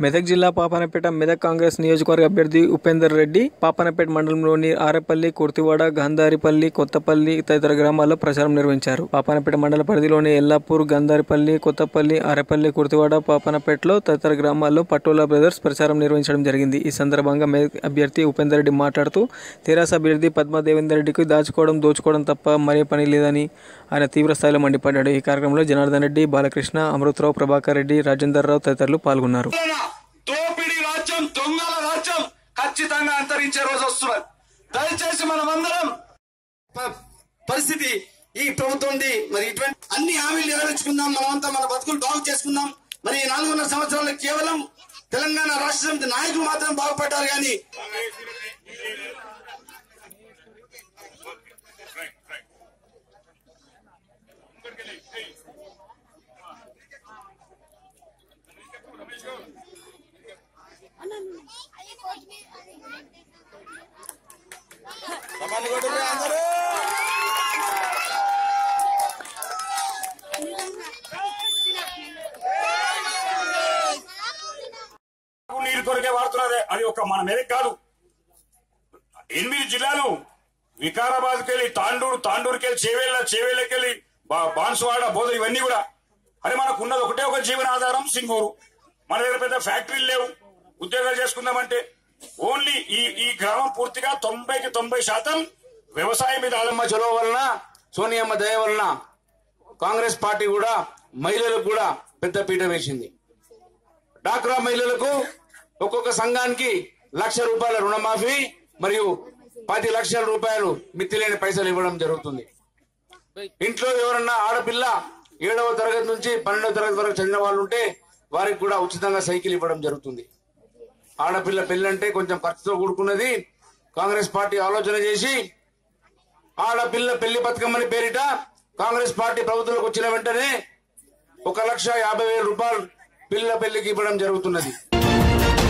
మెదక్ జిల్లా పాపనపేట మెదక్ కాంగ్రెస్ నియోజకవర్గ అభ్యర్థి ఉపేందర్ రెడ్డి పాపనపేట మండలంలోని ఆరేపల్లి కుర్తివాడ గంధారిపల్లి కొత్తపల్లి తదితర గ్రామాల్లో ప్రచారం నిర్వహించారు పాపనపేట మండల పరిధిలోని ఎల్లాపూర్ గంధారిపల్లి కొత్తపల్లి ఆరేపల్లి కుర్తివాడ పాపనపేటలో తదితర గ్రామాల్లో పటోలా బ్రదర్స్ ప్రచారం నిర్వహించడం జరిగింది ఈ సందర్భంగా మెదక్ అభ్యర్థి ఉపేందర్ రెడ్డి మాట్లాడుతూ తెరాస అభ్యర్థి పద్మా దేవేందర్ రెడ్డికి దాచుకోవడం దోచుకోవడం తప్ప మరే పని లేదని ఆయన తీవ్ర స్థాయిలో మండిపడ్డాడు ఈ కార్యక్రమంలో జనార్దన్ రెడ్డి బాలకృష్ణ అమృతరావు ప్రభాకర్ రెడ్డి రాజేందర్ రావు తదితరులు పాల్గొన్నారు పాలన, దోపిడీ రాజ్యం దొంగల రాజ్యం ఖచ్చితంగా అంతరించే రోజు వస్తున్నది దయచేసి మనమందరం ప- పరిస్థితి ఈ ప్రభుత్వం మరి ఇటువంటి అన్ని హామీలు నెరవేర్చుకుందాం మనమంతా మన బతుకులు బాగు చేసుకుందాం మరి ఈ నాలుగున్నర సంవత్సరాలు కేవలం తెలంగాణ రాష్ట్ర సమితి నాయకులు మాత్రం బాగుపడ్డారు కానీ నీరు కొరకే వాడుతున్నదే అది ఒక మన మెదక్ కాదు ఎనిమిది జిల్లాలు వికారాబాద్కి వెళ్ళి తాండూరు తాండూరుకి వెళ్ళి చేవేళ్ళ చేవేళ్ళకి వెళ్ళి బా- బాన్సువాడ బోధ ఇవన్నీ కూడా అరే మనకు ఉన్నది ఒకటే ఒక జీవనాధారం సింగూరు మన దగ్గర పెద్ద ఫ్యాక్టరీలు లేవు ఉద్యోగాలు చేసుకుందామంటే ఓన్లీ ఈ ఈ గ్రామం పూర్తిగా తొంభైకి తొంభై శాతం వ్యవసాయం మీద ఆధారపడి అమ్మ చొరవ వలన సోనియమ్మ దయ వలన కాంగ్రెస్ పార్టీ కూడా మహిళలకు కూడా పెద్ద పీట వేసింది డాక్రా మహిళలకు ఒక్కొక్క సంఘానికి లక్ష రూపాయల రుణమాఫీ మరియు పది లక్షల రూపాయలు మిత్తిలేని పైసలు ఇవ్వడం జరుగుతుంది ఇంట్లో ఎవరన్నా ఆడపిల్ల ఏడవ తరగతి నుంచి పన్నెండవ తరగతి వరకు చదివిన వాళ్ళు ఉంటే వారికి కూడా ఉచితంగా సైకిల్ ఇవ్వడం జరుగుతుంది ఆడపిల్ల పెళ్ళంటే కొంచెం ఖర్చుతో కూడుకున్నది కాంగ్రెస్ పార్టీ ఆలోచన చేసి ఆడపిల్ల పెళ్లి బతుకమ్మని పేరిట కాంగ్రెస్ పార్టీ ప్రభుత్వంలోకి వచ్చిన వెంటనే ఒక లక్ష యాభై వేల రూపాయలు పిల్ల పెళ్లికి ఇవ్వడం జరుగుతున్నది